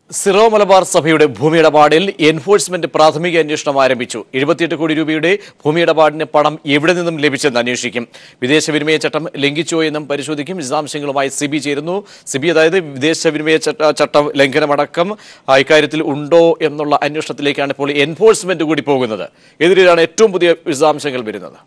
Syro Malabar സഭയുടെ ഭൂമി ഇടപാടിൽ എൻഫോഴ്സ്മെന്റ് പ്രാഥമിക അന്വേഷണം ആരംഭിച്ചു എഴുപത്തിയെട്ട് കോടി രൂപയുടെ ഭൂമി ഇടപാടിന് പണം എവിടെ നിന്നും ലഭിച്ചെന്ന് അന്വേഷിക്കും വിദേശ വിനിമയ ചട്ടം ലംഘിച്ചോ എന്നും പരിശോധിക്കും വിശദാംശങ്ങളുമായി സിബി ചേരുന്നു സിബി അതായത് വിദേശ വിനിമയ ചട്ട ചട്ടം ലംഘനമടക്കം ആ, ഇക്കാര്യത്തിൽ ഉണ്ടോ എന്നുള്ള അന്വേഷണത്തിലേക്കാണ് ഇപ്പോൾ എൻഫോഴ്സ്മെന്റ് കൂടി പോകുന്നത് എതിരെയാണ് ഏറ്റവും പുതിയ വിശദാംശങ്ങൾ വരുന്നത്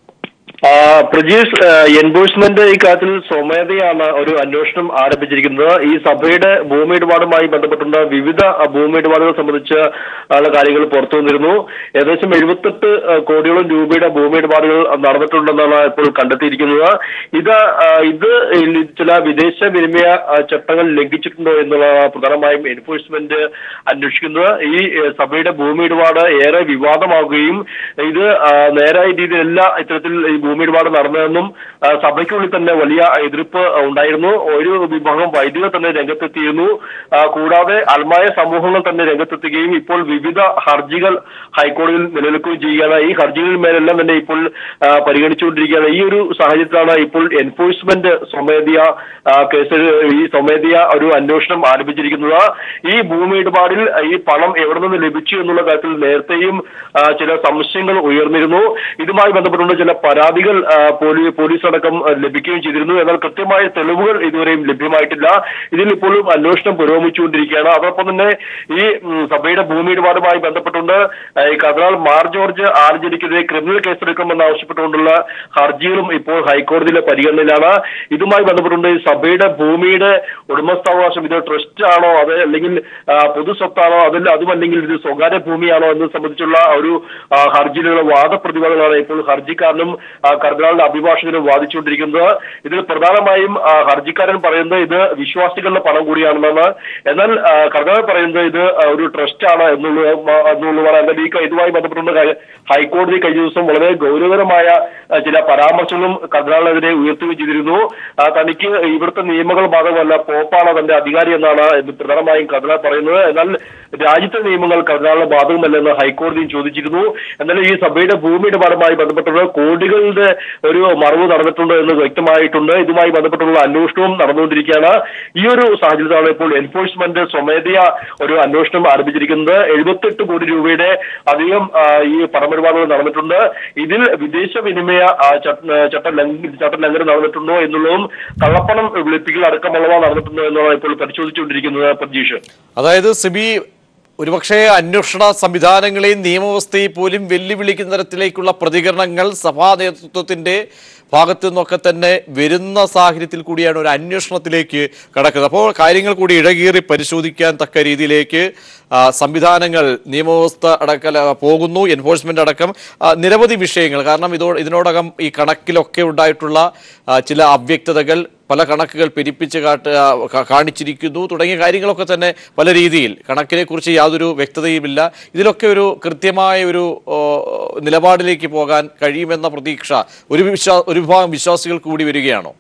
ആ, പ്രജീഷ് ആ, എൻഫോഴ്സ്മെന്റ് ഇക്കാര്യത്തിൽ സ്വമേധയാണ് ഒരു അന്വേഷണം ആരംഭിച്ചിരിക്കുന്നത് ഈ സഭയുടെ ഭൂമി ഇടപാടുമായി ബന്ധപ്പെട്ടുള്ള വിവിധ ആ, ഭൂമി ഇടപാടുകൾ സംബന്ധിച്ച് ഉള്ള കാര്യങ്ങൾ പുറത്തു വന്നിരുന്നു ഏകദേശം എഴുപത്തെട്ട് ആ, കോടിയോളം രൂപയുടെ ഭൂമി ഇടപാടുകൾ നടന്നിട്ടുണ്ടെന്നാണ് ഇപ്പോൾ കണ്ടെത്തിയിരിക്കുന്നത് ഇത് ആ, ഇത് ഈ ചില വിദേശ വിനിമയ ആ, ചട്ടങ്ങൾ ലംഘിച്ചിട്ടുണ്ടോ എന്നുള്ളതാണ് പ്രധാനമായും എൻഫോഴ്സ്മെന്റ് അന്വേഷിക്കുന്നത് ഈ ഏ, സഭയുടെ ഭൂമി ഇടപാട് ഏറെ വിവാദമാവുകയും ഇത് ആ, നേരായ രീതിയിലല്ല ഇത്തരത്തിൽ ഈ ഭൂമി ഇടപാട് നടന്നതെന്നും ആ, സഭയ്ക്കുള്ളിൽ തന്നെ വലിയ എതിർപ്പ് ഉണ്ടായിരുന്നു ഒരു വിഭാഗം വൈദികർ തന്നെ രംഗത്തെത്തിയിരുന്നു ആ, കൂടാതെ അൽമായ സമൂഹങ്ങൾ തന്നെ രംഗത്തെത്തുകയും ഇപ്പോൾ വിവിധ ഹർജികൾ ഹൈക്കോടതിയിൽ നിലനിൽക്കുകയും ചെയ്യുകയാണ് ഈ ഹർജികളിൽ മേലെല്ലാം തന്നെ ഇപ്പോൾ ആ, പരിഗണിച്ചുകൊണ്ടിരിക്കുകയാണ് ഈ ഒരു സാഹചര്യത്തിലാണ് ഇപ്പോൾ എൻഫോഴ്സ്മെന്റ് സ്വമേധയ ആ, കേസിൽ ഈ സ്വമേധയ ഒരു അന്വേഷണം ആരംഭിച്ചിരിക്കുന്നത് ഈ ഭൂമി ഇടപാടിൽ ഈ പണം എവിടെ നിന്ന് ലഭിച്ചു എന്നുള്ള കാര്യത്തിൽ നേരത്തെയും ആ, ചില സംശയങ്ങൾ ഉയർന്നിരുന്നു ഇതുമായി ബന്ധപ്പെട്ടുള്ള ചില പരാതികൾ ആ, പോലീ- പോലീസ് അടക്കം ആ, ലഭിക്കുകയും ചെയ്തിരുന്നു എന്നാൽ കൃത്യമായ തെളിവുകൾ ഇതുവരെയും ലഭ്യമായിട്ടില്ല ഇതിൽ ഇപ്പോഴും അന്വേഷണം പുരോഗമിച്ചുകൊണ്ടിരിക്കുകയാണ് അതോടൊപ്പം തന്നെ ഈ ഉം, സഭയുടെ ഭൂമി ഇടപാടുമായി ബന്ധപ്പെട്ടുകൊണ്ട് ആ, ഈ കർദിനാൾ മാർ ജോർജ് ആർജലിക്കെതിരെ ക്രിമിനൽ കേസെടുക്കണമെന്ന് ആവശ്യപ്പെട്ടുകൊണ്ടുള്ള ഹർജികളും ഇപ്പോൾ ഹൈക്കോടതിയിലെ പരിഗണനയിലാണ് ഇതുമായി ബന്ധപ്പെട്ടുകൊണ്ട് ഈ സഭയുടെ ഭൂമിയുടെ ഉടമസ്ഥാവകാശം ഇത് ട്രസ്റ്റ് ആണോ അത് അല്ലെങ്കിൽ ആ, പൊതു സ്വത്താണോ അതിൽ അതുമല്ലെങ്കിൽ ഇത് സ്വകാര്യ ഭൂമിയാണോ എന്നത് സംബന്ധിച്ചുള്ള ഒരു ആ, ഹർജിയിലുള്ള വാദപ്രതിവാദങ്ങളാണ് ഇപ്പോൾ ഹർജിക്കാരനും ആ, കർദിനാളിന്റെ അഭിഭാഷകനും വാദിച്ചുകൊണ്ടിരിക്കുന്നത് ഇതിൽ പ്രധാനമായും ആ, ഹർജിക്കാരൻ പറയുന്നത് ഇത് വിശ്വാസികളുടെ പണം കൂടിയാണെന്നാണ് എന്നാൽ ആ, കർദിനാൾ പറയുന്നത് ഇത് ആ, ഒരു ട്രസ്റ്റ് ആണ് എന്നുള്ള എന്നുള്ളതാണ് എന്നാൽ ഈ ക- ഇതുമായി ബന്ധപ്പെട്ടുള്ള കാര്യം ഹൈക്കോടതി കഴിഞ്ഞ ദിവസം വളരെ ഗൗരവകരമായ ആ, ചില പരാമർശങ്ങളും കർദിനാളിനെതിരെ ഉയർത്തുകയും ചെയ്തിരുന്നു ആ, തനിക്ക് ഇവിടുത്തെ നിയമങ്ങൾ ബാധകമല്ല പോപ്പാണ് തന്റെ അധികാരി എന്നാണ് ഇത് പ്രധാനമായും കർദിനാൾ പറയുന്നത് എന്നാൽ രാജ്യത്തെ നിയമങ്ങൾ കർദിനാളിന് ബാധകമല്ലെന്ന് ഹൈക്കോടതിയും ചോദിച്ചിരുന്നു എന്നാൽ ഈ സഭയുടെ ഭൂമി ഇടപാടുമായി ബന്ധപ്പെട്ടുള്ള കോടികളുടെ ഒരു മറവ് നടന്നിട്ടുണ്ട് എന്ന് വ്യക്തമായിട്ടുണ്ട് ഇതുമായി ബന്ധപ്പെട്ടുള്ള അന്വേഷണവും നടന്നുകൊണ്ടിരിക്കുകയാണ് ഈ ഒരു സാഹചര്യത്തിലാണ് ഇപ്പോൾ എൻഫോഴ്സ്മെന്റ് സ്വമേധയ ഒരു അന്വേഷണം ആരംഭിച്ചിരിക്കുന്നത് എഴുപത്തെട്ട് കോടി രൂപയുടെ അധികം ആ, ഈ പണമിടപാടുകൾ നടന്നിട്ടുണ്ട് ഇതിൽ വിദേശ വിനിമയ ആ, ചട്ട- ചട്ട ലംഘ- ചട്ടലംഘനം നടന്നിട്ടുണ്ടോ എന്നുള്ളതും കള്ളപ്പണം വെളുപ്പിക്കൽ അടക്കമുള്ളവ നടന്നിട്ടുണ്ടോ എന്നുള്ളതാണ് ഇപ്പോൾ പരിശോധിച്ചുകൊണ്ടിരിക്കുന്നത് പ്രജീഷ് അതായത് സിബി ഒരുപക്ഷെ അന്വേഷണ സംവിധാനങ്ങളെയും നിയമവ്യവസ്ഥയെ പോലും വെല്ലുവിളിക്കുന്ന തരത്തിലേക്കുള്ള പ്രതികരണങ്ങൾ സഭാ നേതൃത്വത്തിന്റെ ഭാഗത്തു നിന്നൊക്കെ തന്നെ വരുന്ന സാഹചര്യത്തിൽ കൂടിയാണ് ഒരു അന്വേഷണത്തിലേക്ക് കടക്കുന്നത് അപ്പോൾ കാര്യങ്ങൾ കൂടി ഇഴകീറി പരിശോധിക്കാൻ തക്ക രീതിയിലേക്ക് ആ, സംവിധാനങ്ങൾ നിയമവ്യവസ്ഥ അടക്കം പോകുന്നു എൻഫോഴ്സ്മെന്റ് അടക്കം ആ, നിരവധി വിഷയങ്ങൾ കാരണം ഇതോ ഇതിനോടകം ഈ കണക്കിലൊക്കെ ഉണ്ടായിട്ടുള്ള ആ, ചില അവ്യക്തതകൾ പല കണക്കുകൾ പെരിപ്പിച്ച് കാട്ട് ആ, കാ- കാണിച്ചിരിക്കുന്നു തുടങ്ങിയ കാര്യങ്ങളൊക്കെ തന്നെ പല രീതിയിൽ കണക്കിനെ കുറിച്ച് യാതൊരു വ്യക്തതയുമില്ല ഇതിലൊക്കെ ഒരു കൃത്യമായ ഒരു ഓ, നിലപാടിലേക്ക് പോകാൻ കഴിയുമെന്ന പ്രതീക്ഷ ഒരു വിശ്വാ ഒരു വിഭാഗം വിശ്വാസികൾ കൂടി വരികയാണോ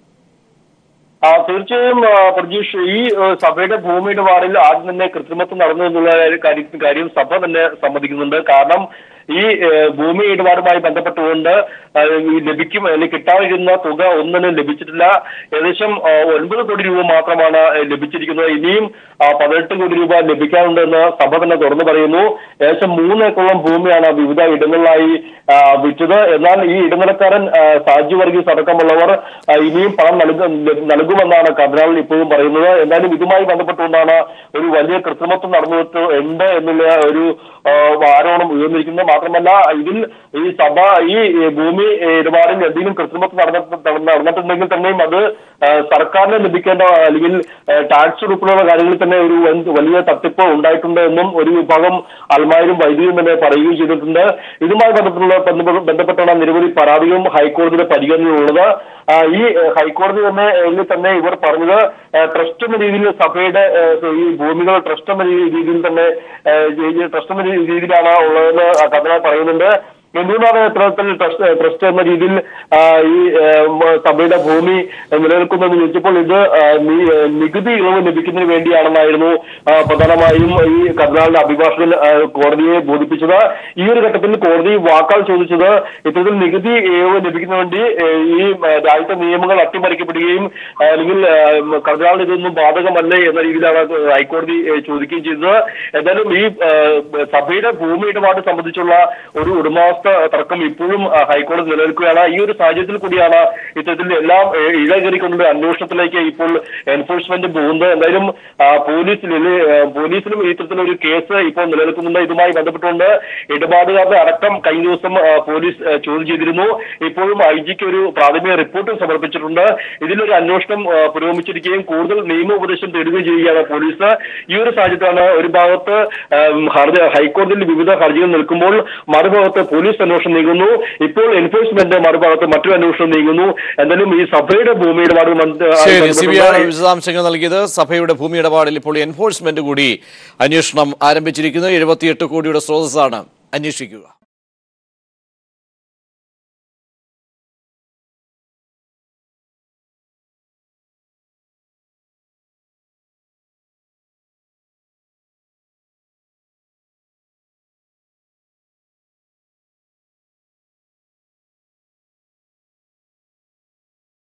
ആ തീർച്ചയായും ആ, പ്രജീഷ് ഈ ആ, സഭയുടെ ഭൂമി ഇടപാടിൽ ആദ്യം തന്നെ കൃത്രിമത്വം നടന്നു എന്നുള്ള ഒരു കാര്യം കാര്യം സഭ തന്നെ സമ്മതിക്കുന്നുണ്ട് കാരണം ഈ ഏ, ഭൂമി ഇടപാടുമായി ബന്ധപ്പെട്ടുകൊണ്ട് ആ, ഈ ലഭിക്കും അല്ലെങ്കിൽ കിട്ടാതിരുന്ന തുക ഒന്നിനും ലഭിച്ചിട്ടില്ല ഏകദേശം ആ, ഒൻപത് കോടി രൂപ മാത്രമാണ് ഏ, ലഭിച്ചിരിക്കുന്നത് ഇനിയും ആ, പതിനെട്ട് കോടി രൂപ ലഭിക്കാനുണ്ടെന്ന് സഭ തന്നെ തുറന്നു പറയുന്നു ഏകദേശം മൂന്ന് ഏക്കറോളം ഭൂമിയാണ് വിവിധ ഇടങ്ങളിലായി ആ, വിറ്റത് എന്നാൽ ഈ ഇടനിലക്കാരൻ ആ, സാജു വർഗീസ് അടക്കമുള്ളവർ ആ, ഇനിയും പണം നൽക നൽകുമെന്നാണ് കർദിനാൾ ഇപ്പോഴും പറയുന്നത് എന്തായാലും ഇതുമായി ബന്ധപ്പെട്ടുകൊണ്ടാണ് ഒരു വലിയ കൃത്രിമത്വം നടന്നിട്ട് ഉണ്ട് എന്നുള്ള ഒരു ആ, ആരോപണം ഉയർന്നിരിക്കുന്നത് മാത്രമല്ല ഇതിൽ ഈ സഭ ഈ ഈ ഭൂമി ഇടപാടിൽ എന്തെങ്കിലും കൃത്രിമത്വം നടന്നിട്ട് നടന്നിട്ടുണ്ടെങ്കിൽ തന്നെയും അത് ആ, സർക്കാരിന് ലഭിക്കേണ്ട അല്ലെങ്കിൽ ടാക്സ് ഉൾപ്പെടെയുള്ള കാര്യങ്ങളിൽ തന്നെ ഒരു വൻ- വലിയ തട്ടിപ്പ് ഉണ്ടായിട്ടുണ്ട് എന്നും ഒരു വിഭാഗം അൽമാരും വൈദ്യുതിയും തന്നെ പറയുകയും ചെയ്തിട്ടുണ്ട് ഇതുമായി ബന്ധപ്പെട്ടുള്ള ബന്ധപ്പെ- ബന്ധപ്പെട്ടുള്ള നിരവധി പരാതികളും ഹൈക്കോടതിയുടെ പരിഗണനയിലുള്ളത് ആ, ഈ ഏഹ്, ഹൈക്കോടതി തന്നെ ഇതിൽ തന്നെ ഇവർ പറഞ്ഞത് ഏഹ്, ട്രസ്റ്റ് എന്ന രീതിയിൽ സഭയുടെ ഏഹ്, ഈ ഭൂമികൾ ട്രസ്റ്റ് എന്ന രീ- രീതിയിൽ തന്നെ ഏഹ്, ഈ ട്രസ്റ്റ് എന്ന രീ- രീതിയിലാണ് ഉള്ളതെന്ന് കർദിനാൾ പറയുന്നുണ്ട് എന്തുകൊണ്ടാണ് ഇത്തരത്തിൽ ട്രസ്റ്റ് ട്രസ്റ്റ് എന്ന രീതിയിൽ ആ, ഈ ആ, മ- സഭയുടെ ഭൂമി നിലനിൽക്കുന്നതെന്ന് ചോദിച്ചപ്പോൾ ഇത് ആ, നി- നികുതി ഇളവ് ലഭിക്കുന്നതിന് വേണ്ടിയാണെന്നായിരുന്നു ആ, പ്രധാനമായും ഈ കർണാളിന്റെ അഭിഭാഷകൻ ആ, കോടതിയെ ബോധിപ്പിച്ചത് ഈ ഒരു ഘട്ടത്തിൽ കോടതി വാക്കാൽ ചോദിച്ചത് ഇത്തരത്തിൽ നികുതി ഇളവ് ലഭിക്കുന്നതിന് വേണ്ടി ഏ, ഈ ആ, രാജ്യത്തെ നിയമങ്ങൾ അട്ടിമറിക്കപ്പെടുകയും ആ, അല്ലെങ്കിൽ ആ, കർണാളിന് ഇതൊന്നും ബാധകമല്ലേ എന്ന രീതിയിലാണ് ഹൈക്കോടതി ഏ, ചോദിക്കുകയും ചെയ്തത് എന്തായാലും ഈ ആ, സഭയുടെ ഭൂമി ഇടപാട് സംബന്ധിച്ചുള്ള ഒരു ഉടമസ്ഥ തർക്കം ഇപ്പോഴും ആ, ഹൈക്കോടതി നിലനിൽക്കുകയാണ് ഈ ഒരു സാഹചര്യത്തിൽ കൂടിയാണ് ഇത്തരത്തിൽ എല്ലാം ഏ, ഇഴകേറിക്കൊണ്ടുള്ള അന്വേഷണത്തിലേക്ക് ഇപ്പോൾ എൻഫോഴ്സ്മെന്റ് പോകുന്നത് എന്തായാലും ആ, പോലീസിൽ ഇല്, ആ, പോലീസിലും ഇത്തരത്തിലൊരു കേസ് ഇപ്പോൾ നിലനിൽക്കുന്നുണ്ട് ഇതുമായി ബന്ധപ്പെട്ടുകൊണ്ട് ഇടപാടുകാരുടെ അടക്കം കഴിഞ്ഞ ദിവസം ആ, പോലീസ് ആ, ചോദ്യം ചെയ്തിരുന്നു ഇപ്പോഴും ഐ ജിക്ക് ഒരു പ്രാഥമിക റിപ്പോർട്ടും സമർപ്പിച്ചിട്ടുണ്ട് ഇതിലൊരു അന്വേഷണം ആ, പുരോഗമിച്ചിരിക്കുകയും കൂടുതൽ നിയമോപദേശം തേടുകയും ചെയ്യുകയാണ് പോലീസ് ഈ ഒരു സാഹചര്യത്തിലാണ് ഒരു ഭാഗത്ത് ആം, ഹർജി ഹൈക്കോടതിയിൽ വിവിധ ഹർജികൾ നിൽക്കുമ്പോൾ മറുഭാഗത്ത് പോലീസ് അന്വേഷണം നീങ്ങുന്നു ഇപ്പോൾ എൻഫോഴ്സ്മെന്റ് മറുഭാഗത്ത് മറ്റൊരു അന്വേഷണം നീങ്ങുന്നു എന്തായാലും ഈ സഭയുടെ ഭൂമി ഇടപാട് ശരി സി ബി ആർ വിശദാംശങ്ങൾ നൽകിയത് സഭയുടെ ഭൂമി ഇടപാടിൽ ഇപ്പോൾ എൻഫോഴ്സ്മെന്റ് കൂടി അന്വേഷണം ആരംഭിച്ചിരിക്കുന്നു എഴുപത്തിയെട്ട് കോടിയുടെ സ്രോതസ്സാണ് അന്വേഷിക്കുക